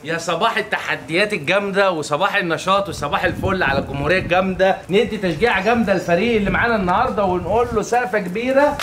يا صباح التحديات الجامده وصباح النشاط وصباح الفل على الجمهوريه الجامده ندي تشجيعه جامده للفريق اللي معانا النهارده ونقول له سقفه كبيره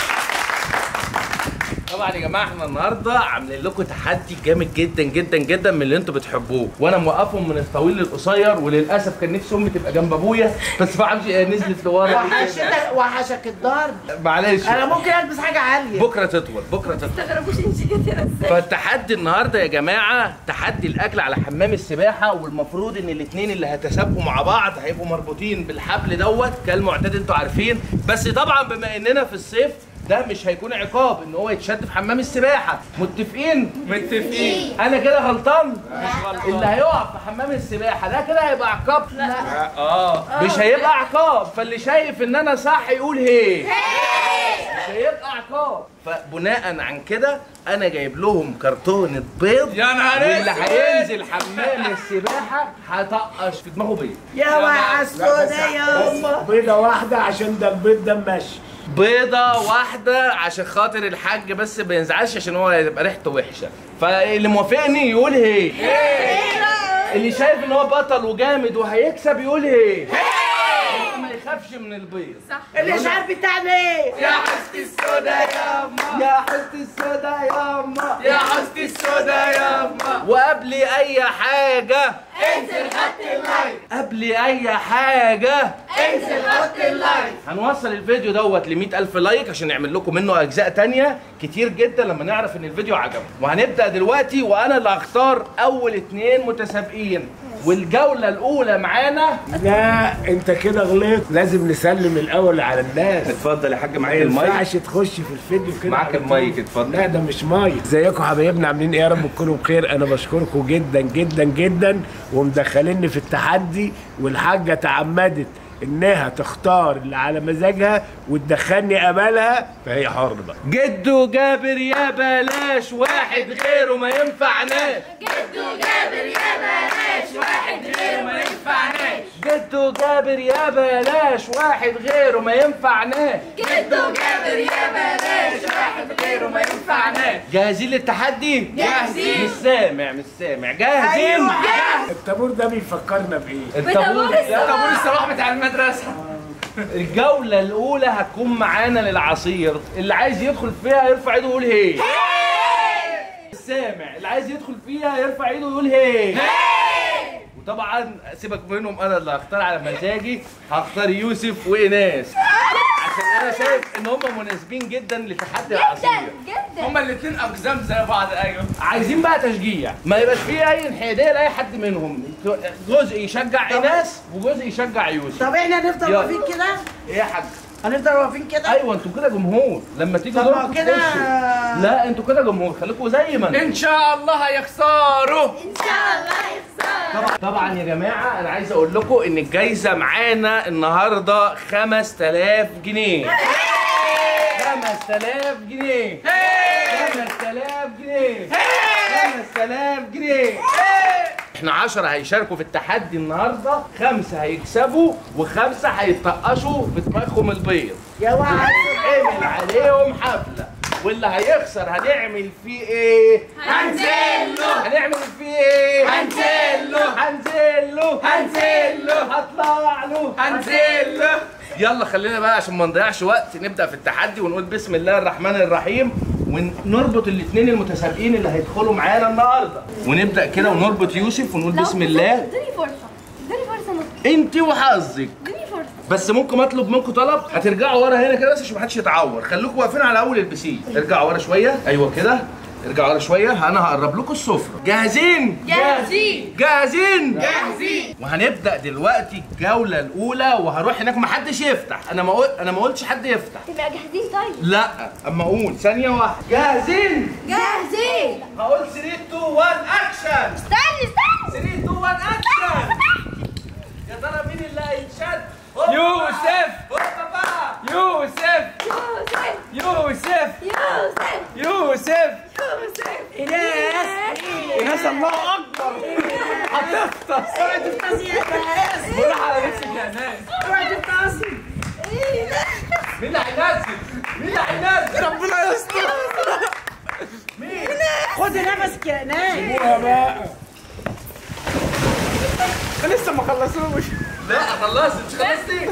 طبعا يا جماعه احنا النهارده عاملين لكم تحدي جامد جدا جدا جدا من اللي انتوا بتحبوه وانا موقفهم من الطويل للقصير وللاسف كان نفسي امي تبقى جنب ابويا بس ما اعرفش نزلت لورا وحشتك وحشك الضرب معلش انا ممكن البس حاجه عاليه بكره تطول بكره تطول تستغربوش انت جيتي ازاي فالتحدي النهارده يا جماعه تحدي الاكل على حمام السباحه والمفروض ان الاثنين اللي هيتسابقوا مع بعض هيبقوا مربوطين بالحبل دوت كالمعتاد انتوا عارفين بس طبعا بما اننا في الصيف ده مش هيكون عقاب ان هو يتشد في حمام السباحه متفقين متفقين انا كده غلطان اللي هيقع في حمام السباحه ده كده هيبقى عقاب لا اه مش هيبقى عقاب فاللي شايف ان انا صح يقول هي مش هيبقى عقاب فبناء عن كده انا جايب لهم كرتونه بيض يا نهار واللي اسود. هينزل حمام السباحه هطقش في دماغه بيض يا وحش السودا يا امه بيضة واحدة عشان ده البيض ده ماشي بيضة واحدة عشان خاطر الحاج بس ما ينزعلش عشان هو هيبقى ريحته وحشة فاللي موافقني يقول هي اللي شايف ان هو بطل وجامد وهيكسب يقول هي ما يخافش من البيض اللي مش عارف بتعمل ايه يا حستي السودا يا اما يا حستي السودا يا اما يا حستي السودا يا اما وقبل اي حاجة انزل خط اللايك قبل اي حاجة انزل خط اللايك هنوصل الفيديو دوت ل ألف لايك عشان نعمل لكم منه اجزاء تانية كتير جدا لما نعرف ان الفيديو عجبكم وهنبدا دلوقتي وانا اللي هختار اول اتنين متسابقين والجوله الاولى معانا لا انت كده غلط لازم نسلم الاول على الناس اتفضل يا حاج ما ينفعش تخش في الفيديو كده معاك على طول. المايك، اتفضل. لا ده مش مايك ازيكم حبايبنا عاملين ايه يا رب تكونوا بخير انا بشكركم جدا جدا جدا ومدخليني في التحدي والحاجه تعمدت انها تختار اللي على مزاجها وتدخلني قبلها فهي حر بقى جدو جابر يا بلاش واحد غيره ما ينفعناش جدو جابر يا بلاش واحد غيره ما ينفعناش جدو جابر يا بلاش واحد غيره ما ينفعناش جدو جابر يا بلاش واحد غيره ما ينفعناش جاهزين للتحدي جاهزين. مش سامع مش سامع جاهزين الطابور ده بيفكرنا بايه الطابور بطابور الصباح. طابور الصباح بتاع المدرسه الجولة الأولى هتكون معانا للعصير، اللي عايز يدخل فيها يرفع ايده ويقول هي. السامع، اللي عايز يدخل فيها يرفع ايده ويقول هي. وطبعا سيبك منهم انا اللي هختار على مزاجي، هختار يوسف وإيناس. عشان انا شايف ان هم مناسبين جدا لتحدي العصير. جدا هما الاثنين اقزام زي بعض ايوه عايزين بقى تشجيع، ما يبقاش فيه اي انحيادية لأي حد منهم. جزء يشجع إيناس وجزء يشجع يوسف. طب احنا هنفضل يلا. واقفين كده ايه يا حاج؟ هنفضل واقفين كده ايوه انتوا كده جمهور لما تيجوا طب ما دوركم كده- تخشوا. لا انتوا كده جمهور خليكم زي ما انتوا ان شاء الله هيخسروا ان شاء الله يخسر طبعا طبعا يا جماعه انا عايز اقول لكم ان الجايزه معانا النهارده 5000 جنيه 5000 جنيه 5000 جنيه 5000 جنيه احنا 10 هيشاركوا في التحدي النهارده خمسه هيكسبوا وخمسه هيتطقشوا في دماغهم البيض يا وحش هنعمل عليهم حفله واللي هيخسر هنعمل فيه ايه؟ هنزل له هنعمل فيه ايه؟ هنزل له هنزل له هنزل له هطلع له هنزل له يلا خلينا بقى عشان ما نضيعش وقت نبدا في التحدي ونقول بسم الله الرحمن الرحيم ونربط الاثنين المتسابقين اللي هيدخلوا معانا النهارده ونبدا كده ونربط يوسف ونقول لو بسم الله اديني فرصه اديني فرصه نط انت وحظك اديني فرصه بس ممكن اطلب منكم طلب هترجعوا ورا هنا كده بس عشان محدش يتعور خليكم واقفين على اول البسين ارجعوا ورا شويه ايوه كده ارجعوا ورا شويه انا هقرب لكم السفره جاهزين جاهزين جاهزين جاهزين وهنبدا دلوقتي الجوله الاولى وهروح هناك محدش يفتح انا ما قل... انا ما قلتش حد يفتح تبقى جاهزين طيب لا اما اقول ثانيه واحده جاهزين جاهزين هقول 3 2 1 اكشن استني استني 3 2 1 اكشن يا ترى مين اللي هيتشد هوبا. يوسف هوبا بقى يوسف يوسف يوسف يوسف يوسف يوسف ايناس ناس الله اكبر هتفطس اوعي تفتصي يا ايناس بروح على نفسك يا ناس اوعي تفتصي مين اللي هينزل مين اللي هينزل ربنا يستر مين خدي نفسك يا ايناس سيبوها بقى خلصوش لا خلصت مش خلصتي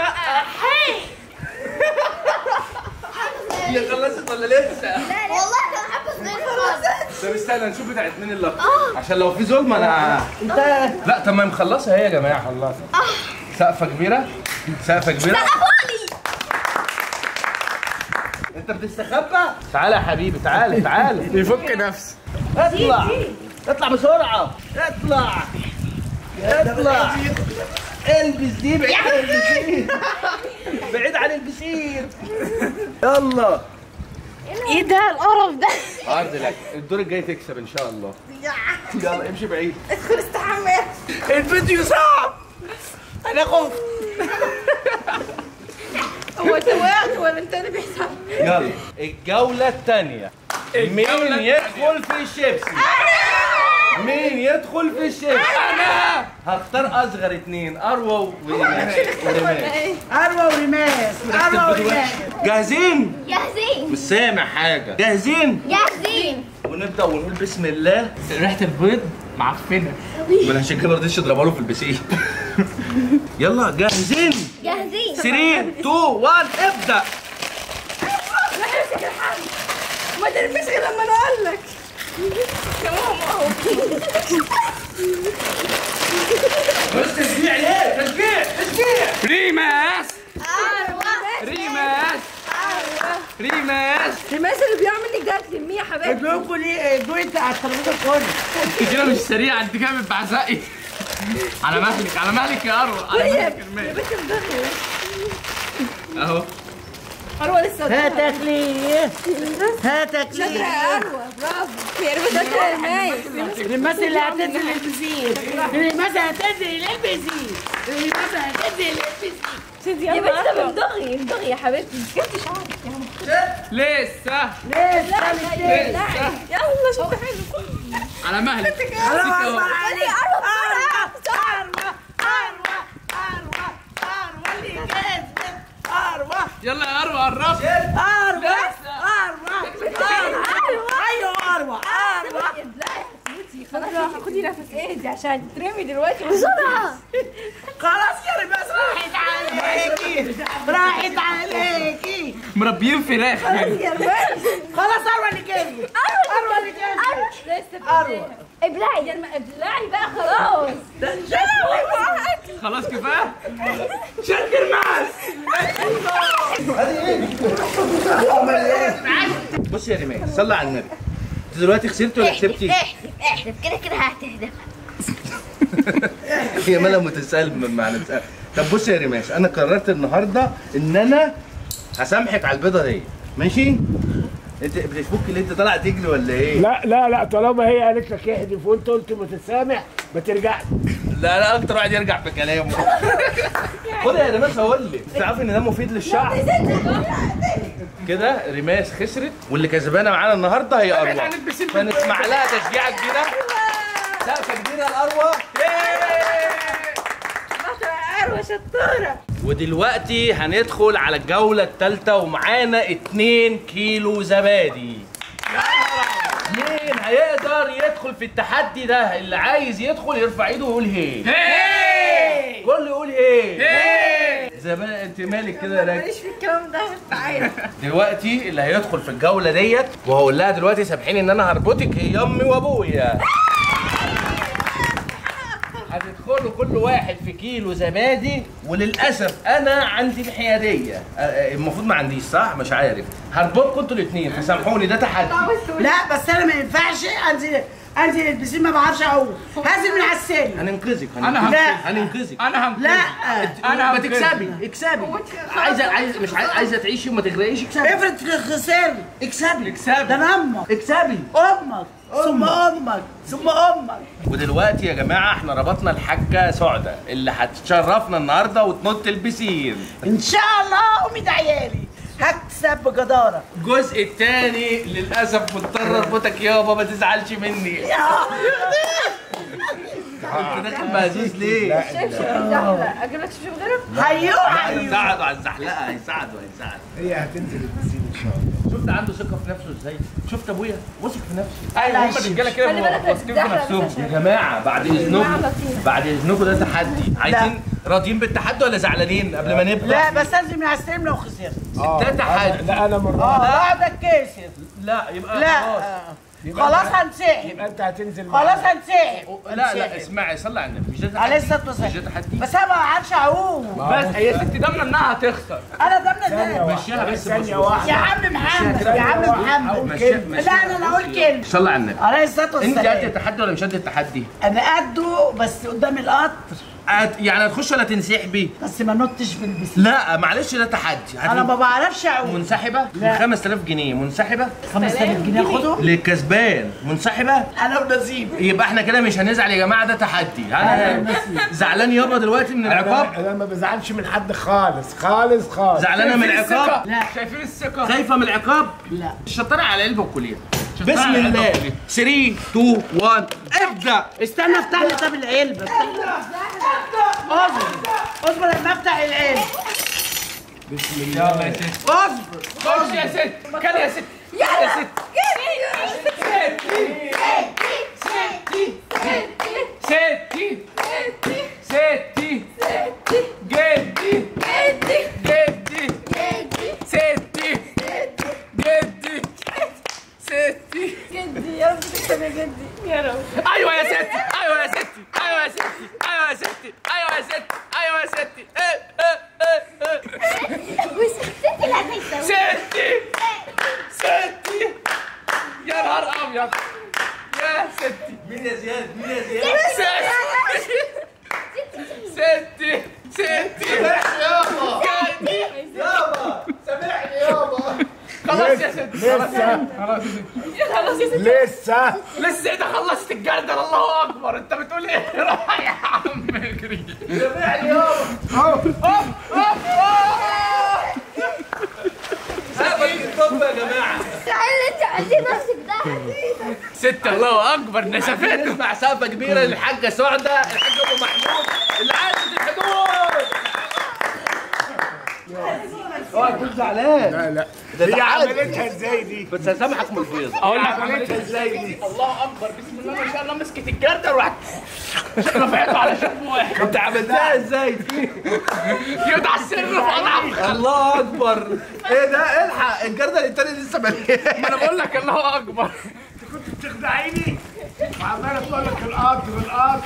هي خلصت ولا لسه والله كان حافظ غير خالص طب استنى نشوف بتاعت مين اللي عشان لو في ظلم انا لا طب ما هي مخلصه هي يا جماعه خلصت سقفه كبيره سقفه كبيره انت بتستخبى تعالى يا حبيبي تعالى تعالى بيفك نفسه اطلع اطلع بسرعه اطلع اطلع البس دي بعيد عن البسين بعيد عن البسين يلا ايه ده القرف ده عرض لك الدور الجاي تكسب ان شاء الله يلا امشي بعيد ادخل استحمى الفيديو صعب انا خفت هو انت وقعت ولا انت اللي بيحصل؟ يلا الجولة الثانية مين الجولة يدخل في الشيبسي؟ مين يدخل في الشيبسي؟ انا هختار أصغر اتنين أروى وريماس وريماس. اروى ورماس اروى ورماس جاهزين؟ جاهزين مش سامع حاجة جاهزين؟ جاهزين ونبدأ ونقول بسم الله ريحه البيض معفنه ما انا عشان كده ما رضيتش اضربها له في البسين يلا جاهزين؟ جاهزين 3 2 1 ابدأ ما تلبسش غير لما انا اقول لك يا ماما اهو بس تشجيع ليه؟ تشجيع تشجيع ريماس اروى ريماس ريماس الناس اللي بيعمل لك ده تلميه يا حبايبي ادوكوا ليه دويت على الترابيزه كله كده مش سريع انت كده بتبعزقي على مهلك على مهلك يا اروى على يا مهلك يا المال باشا مدخل اهو اروى لسه هاتك ليه هاتك شاطرة ليه يا اروى برافو يا ريت شاطرة يا مايس المثل اللي هتنزل البسين المثل هتنزل البسين المثل هتنزل البسين يا باشا ده بندغي بندغي يا حبيبتي جبت شعرك يا ماما لسه لا لا لا يلا شوف حلو على مهلك خلي اهو اروى بسرعة اروى اروى اروى اروى اللي كسبت اروى يلا يا اروى قربت اروى لسه. اروى اروى ايوه اروى اروى خلاص خدي نفس اهدي عشان ترمي دلوقتي بسرعة خلاص يا ريماس راحت عليكي راحت عليكي مربيين فراخ يا ريت خلاص اروى اللي كسبت اروى اللي كسبت لسه اروى ابلعي يا الم- ابلعي بقى خلاص خلاص كفايه شد الماس بص يا ريماس صلي على النبي انت دلوقتي خسرت ولا كسبتي؟ احلف احلف كده كده هتهدف هي مالها متسالمه مع نفسها طب بص يا ريماس انا قررت النهارده ان انا هسامحك على البيضه دي ماشي؟ انت بتفك اللي انت طالع تجري ولا ايه؟ لا لا لا طالما هي قالت لك احذف وانت قلت متسامح ما ترجعش لا لا اكتر واحد يرجع في كلامه خد يا ريماس اقول لك تعرف ان ده مفيد للشعب كده ريماس خسرت واللي كسبانه معانا النهارده هي اروى فنسمع لها تشجيعه كبيره سقفه كبيره لاروى اروى شطورة ودلوقتي هندخل على الجولة الثالثة ومعانا 2 كيلو زبادي مين هيقدر يدخل في التحدي ده اللي عايز يدخل يرفع ايده ويقول هي هي كله يقول هي هي زمان انت مالك كده يا راجل ماليش في الكلام ده انت عارف دلوقتي اللي هيدخل في الجولة ديت وهقول لها دلوقتي سامحيني ان انا هربطك هي امي وابويا هتدخلوا كل واحد في كيلو زبادي وللاسف انا عندي الحياديه أ- أ- المفروض ما عنديش صح مش عارف هربطكم انتوا الاثنين فسامحوني ده تحدي لا بس انا ما ينفعش انزل انزل البسين ما بعرفش اعوم هنزل من على السلم هننقذك أنا هننقذك لا. هننقذك انا هم لا انا ما هم تكسبي اكسبي عايزه عايزه مش عايزه, عايزه تعيشي وما تغرقيش اكسبي افرض خسرت اكسبي اكسبي. ده انا امك اكسبي امك ثم امك ثم امك ودلوقتي يا جماعه احنا ربطنا الحاجه سعده اللي هتشرفنا النهارده وتنط البسين ان شاء الله امي ده عيالي هكسب بجداره الجزء الثاني للاسف مضطر اربطك يابا ما تزعلش مني انت داخل مهزوز ليه؟ زحلق اجيب لك شوف غيره هيو هيو هيساعدوا على الزحلقه هيساعدوا هيساعدوا هي هتنزل البسين ان شاء الله شفت عنده ثقه في نفسه ازاي شفت ابويا واثق في نفسه ايوه هم الرجاله كده خلي بالك واثقين في هتتزحلق نفسهم يا جماعه بعد اذنكم لطيف. بعد اذنكم ده تحدي عايزين راضيين بالتحدي ولا زعلانين قبل ما نبدا لا بس لازم يعستلم لو خسرت ده تحدي لا انا مرة اه بعدك كاسر لا يبقى لا خلاص آه. خلاص هنسحب يبقى انت هتنزل خلاص معانا. هنسحب لا لا اسمعي صلي على النبي مش ده عليه تحدي الصلاه مش ده والسلام تحدي بس انا ما عارفش اعوم بس هي ست ضامنه انها هتخسر انا ضمن ثانية ده واحدة. مشيها بس ثانية بص- واحدة يا عم محمد يا عم محمد مشيها مشيها لا انا انا اقول كلمه صلي على النبي عليه الصلاه انت قد والسلام التحدي ولا مش قد التحدي؟ انا قده بس قدام القطر قد- يعني هتخش ولا تنسحبي؟ بس ما نطش في البسين لا معلش ده تحدي انا ما بعرفش اعوم منسحبة لا. ب 5000 جنيه منسحبة 5000 جنيه خده للكسبان منسحبة انا ونسيب يبقى احنا كده مش هنزعل يا جماعة ده تحدي انا زعلان يابا دلوقتي من العقاب انا أنا ما بزعلش من حد خالص خالص خالص زعلانة من العقاب لا شايفين الثقه خايفة من العقاب لا الشطارة على علبة الكلية شطارة بسم على علبة الله الكلية. 3 2 1 ابدأ استنى افتح لي طب العلبه اصبر اصبر لما افتح العلبه يلا يا ست اصبر خش يا ست كل يا ست يا ست ستي ستي جدي جدي ستي جدي ستي جدي يا رب تكسب يا جدي يا رب ايوه يا ستي ايوه يا ستي ايوه يا ستي ايوه يا ستي ايوه يا ستي ايوه يا ستي إيه، إيه، إيه، إيه. وستي لا تكسب ستي ستي يا نهار ابيض يا ستي مين يا زياد مين يا زياد ستي ستي ستي يابا يابا سامحني يابا خلاص يا ستي لسه خلاص يا ستي خلاص يا ستي لسه لسه ايه ده خلصت الجردل الله اكبر انت بتقول ايه روح يا عم اجري سامحني يابا سابك الطب يا جماعة تعالى انت عدي نفسك ده ست الله اكبر نسفته نسمع سقفة كبيرة للحاجة سعدة الحاج أبو محمود اللي عاشت الحدود اوعى تكون زعلان لا لا ده هي تعادل. عملتها ازاي دي؟ بس هسامحك من البيضة اقول لك عملتها عملتها ازاي دي؟ الله اكبر بسم الله ما شاء الله مسكت الجردل وراحت رفعته على شكل واحد انت عملتها ازاي يدعى السر في اضعف الله اكبر ايه ده الحق الجردل التاني لسه مليان ما انا بقول لك الله اكبر بتخدعيني وعماله تقول لك القطر القطر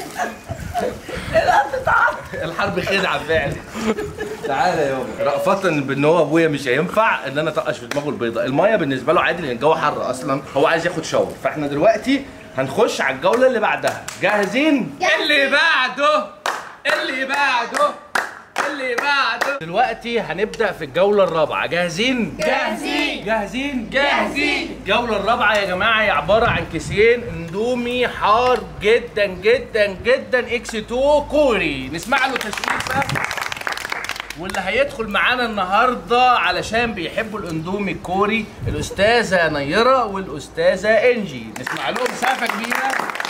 الحرب خدعه فعلا تعالى يابا رأفة بان هو ابويا مش هينفع ان انا اطقش في دماغه البيضه الميه بالنسبه له عادي لان الجو حر اصلا هو عايز ياخد شاور فاحنا دلوقتي هنخش على الجوله اللي بعدها جاهزين اللي بعده اللي بعده اللي بعده دلوقتي هنبدا في الجوله الرابعه جاهزين جاهزين جاهزين جاهزين الجولة الرابعة يا جماعة هي عبارة عن كيسين اندومي حار جدا جدا جدا اكس 2 كوري نسمع له تشويق بقى واللي هيدخل معانا النهارده علشان بيحبوا الاندومي الكوري الاستاذة نيرة والاستاذة انجي نسمع لهم سقفة كبيرة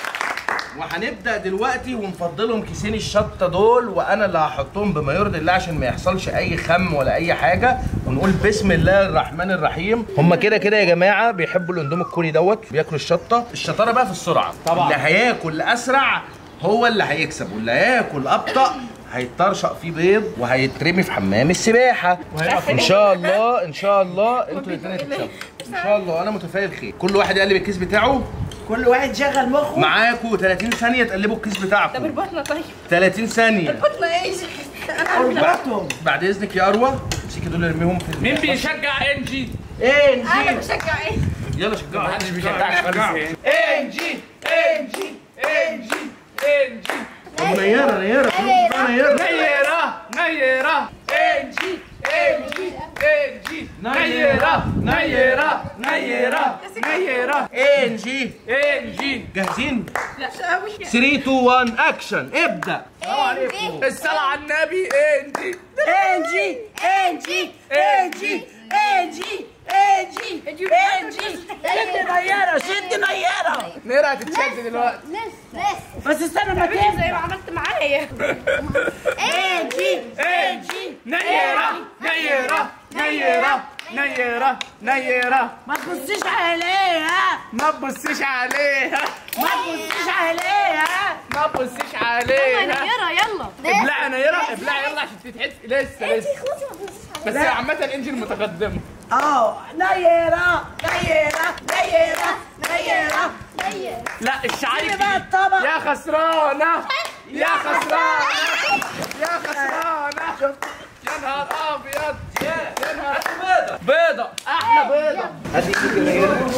وهنبدا دلوقتي ونفضلهم كيسين الشطه دول وانا اللي هحطهم بما يرضي الله عشان ما يحصلش اي خم ولا اي حاجه ونقول بسم الله الرحمن الرحيم هم كده كده يا جماعه بيحبوا الاندومي الكوري دوت بياكلوا الشطه الشطاره بقى في السرعه طبعا. اللي هياكل اسرع هو اللي هيكسب واللي هياكل ابطا هيترشق فيه بيض وهيترمي في حمام السباحه ان شاء الله ان شاء الله انتوا الاثنين هتكسبوا ان شاء الله انا متفائل خير كل واحد يقلب الكيس بتاعه كل واحد شغل مخه معاكوا 30 ثانية تقلبوا الكيس طب بتاعكم البطنه طيب 30 ثانية البطنه ايش انا عامله اربطهم بعد إذنك يا أروى امسكي دول ارميهم في مين البتاع. بيشجع انجي ايه انا نجيب بشجع ايه يلا شجعوا محدش بيشجعك خالص انجي انجي انجي انجي نيرة نيرة نيرة نيرة نيرة انجي انجي انجي نيرة نيرة نيرة نيرة انجي انجي جاهزين لا مش قوي 3 2 1 اكشن ابدأ الصلاة على النبي انجي انجي انجي انجي انجي انجي انجي شد نيارة شد نيارة نيرة هتتشد دلوقتي لف لف بس استنى ما تعملي زي تنزل ما عملت معايا انجي انجي نيرة نيرة نيرة نيرة نيرة ما تبصيش عليها ما تبصيش عليها ما تبصيش عليها ما تبصيش عليها يلا يلا ابلعي نيرة ابلعي يلا عشان تتحس لسه لسه بس هي عامة انجل متقدمة اه نيرة نيرة نيرة نيرة لا الشعري سيبي بقى الطبق. يا خسرانة يا خسرانة يا خسرانة يا نهار ابيض يا نهار بيضة بيضة احلى بيضة هاتي ايدك النيرة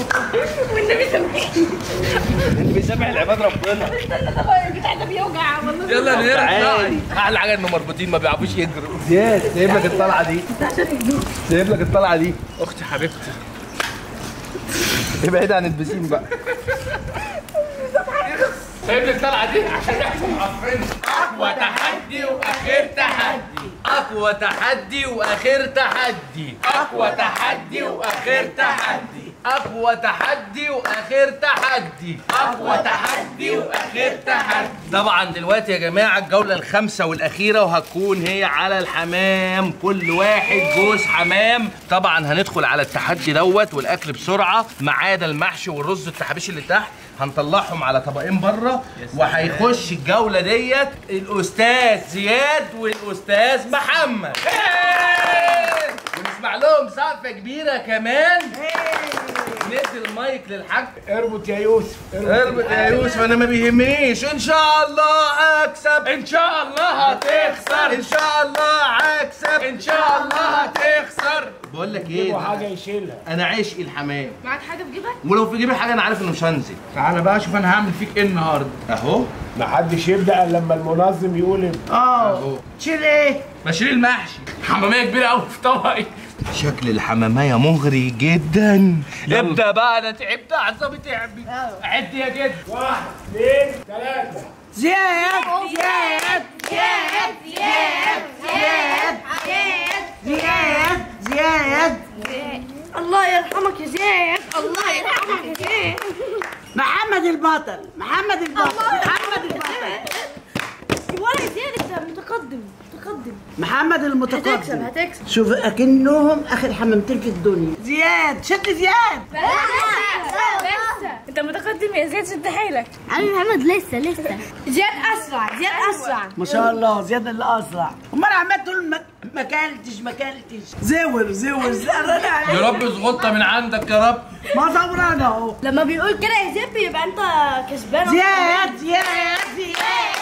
والنبي سامح العباد ربنا البتاع ده بيوجع والله يلا نيرة تعالي احلى حاجه انه مربوطين ما بيعرفوش يجروا زياد سايب لك الطلعه دي سايب لك الطلعه دي اختي حبيبتي ابعد عن البسين بقى سايب لي الطلعة دي عشان احنا معفرين اقوى تحدي واخر تحدي اقوى تحدي واخر تحدي اقوى تحدي واخر تحدي اقوى تحدي واخر تحدي اقوى تحدي واخر تحدي طبعا دلوقتي يا جماعه الجوله الخامسه والاخيره وهتكون هي على الحمام كل واحد جوز حمام طبعا هندخل على التحدي دوت والاكل بسرعه ما عدا المحشي والرز التحابيش اللي تحت هنطلعهم على طبقين بره وهيخش الجوله ديت الاستاذ زياد والاستاذ محمد إيه! ونسمع لهم سقفه كبيره كمان ندي المايك للحاج اربط يا يوسف اربط يا يوسف انا ما بيهمنيش ان شاء الله اكسب ان شاء الله هتخسر ان شاء الله اكسب ان شاء الله هتخسر بقول لك ايه وحاجه يشيلها انا عشقي الحمام معاك حاجه في جيبك ولو في جيبي حاجه انا عارف انه مش هنزل تعالى بقى شوف انا هعمل فيك ايه النهارده اهو ما حدش يبدا الا لما المنظم يقول اه تشيل ايه بشيل المحشي حمامية كبيرة قوي في طبقي شكل الحمامية مغري جدا ابدا بقى انا تعبت اعصابي تعبت عد يا جد واحد اثنين ثلاثه زياد زياد زياد زياد زياد زياد زياد الله يرحمك يا زياد الله يرحمك يا زياد محمد البطل محمد البطل محمد البطل ولا يا زياد انت متقدم متقدم محمد هتكسب المتقدم هتكسب شوف اكنهم اخر حمامتين في الدنيا زياد شد زياد لسه انت متقدم يا زياد شد حيلك عمي محمد لسه لسه زياد اسرع زياد اسرع ما شاء الله زياد اللي اسرع امال عمال تقول ما- ما كلتش ما كلتش زور زور زور يا رب زغطة من عندك يا رب ما صبرنا اهو لما بيقول كده يا زياد بيبقى انت كسبان زياد زياد زياد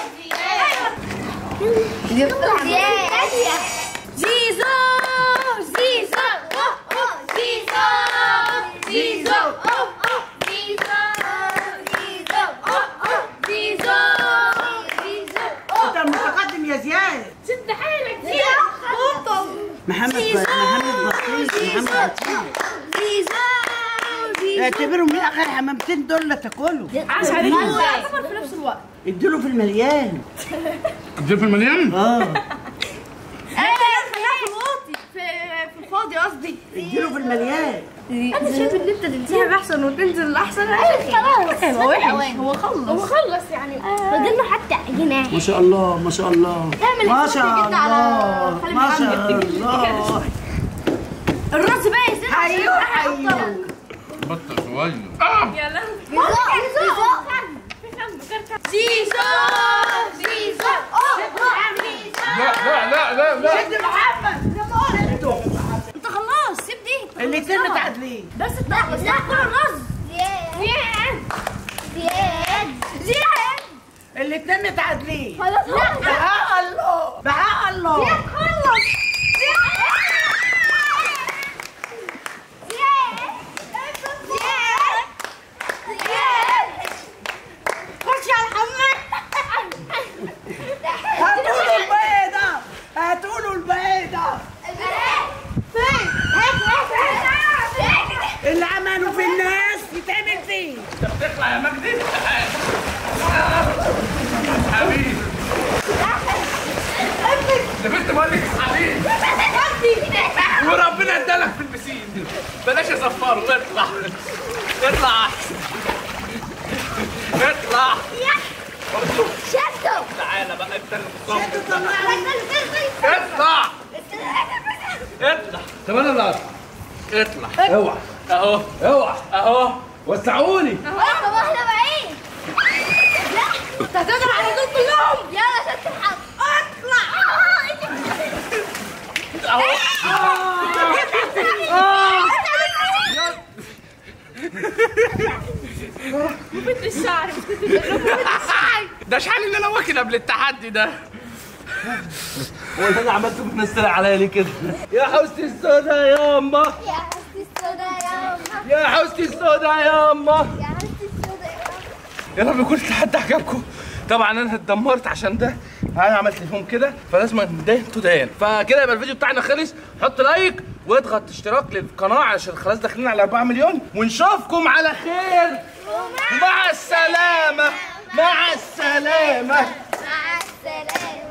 زيزو زيزو أوه، أوه، زيزو زيزو أوه، أوه، زيزو زيزو أوه، أوه، زيزو زيزو أوه. انت المتقدم يا زياد شد حيلك زياد بطل محمد زيزو محمد بطيس زيزو محمد بطيس زيزو زيزو اعتبرهم من اخر حمامتين دول لا تاكلوا عاش عليك يعتبر في نفس الوقت اديله في المليان اديله في المليان اه انت خليها في الواطي في في الفاضي قصدي اديله في المليان انا شايف ان انت تنسحب احسن وتنزل احسن خلاص هو وحش هو خلص هو خلص يعني فاضل له حتى جناح ما شاء الله ما شاء الله اعمل ما حسابك شاء انت على الله خالد ما شاء محمد. الله الراس بقى يا زين حيو حيو بطل شوية يلا زيزو زيزو لا لا لا لا لا شد محمد انت خلاص سيب دي الاثنين متعادلين بس بس كل الرز زياد زياد زياد الاثنين متعادلين خلاص بحق الله بحق الله خلص خش على الحمام هاتوا له البيضة هاتوا له البيضة اللي عملوا في الناس يتعمل فيه تطلع يا مجدي حبيبي ده بنت بقول لك حبيبي وربنا ادالك في البسين بلاش اصفره اطلع اطلع احسن اطلع شدوا تعالى بقى انت اللي مصمم شدوا طلعوا اطلع اطلع طب انا اللي أطلع. اطلع اوعى اهو اوعى اهو وسعوني طب احنا بعيد انت هتقدر على دول كلهم يلا ست الحظ اطلع بنت الشعر مش كنت بتقول ده شحال اللي انا واكل قبل التحدي ده هو اللي انا عملته بتنزل عليا ليه كده يا حوستي السودا يا اما يا حستي السودا يا أمه يا حوستي السودا يا اما يا حستي السودا يا أمه يا رب يكون التحدي عجبكم طبعا انا اتدمرت عشان ده انا عملت فيهم كده فلازم ده تدان فكده يبقى الفيديو بتاعنا خلص حط لايك واضغط اشتراك للقناه عشان خلاص داخلين على 4 مليون ونشوفكم على خير مع السلامه مع السلامه مع السلامة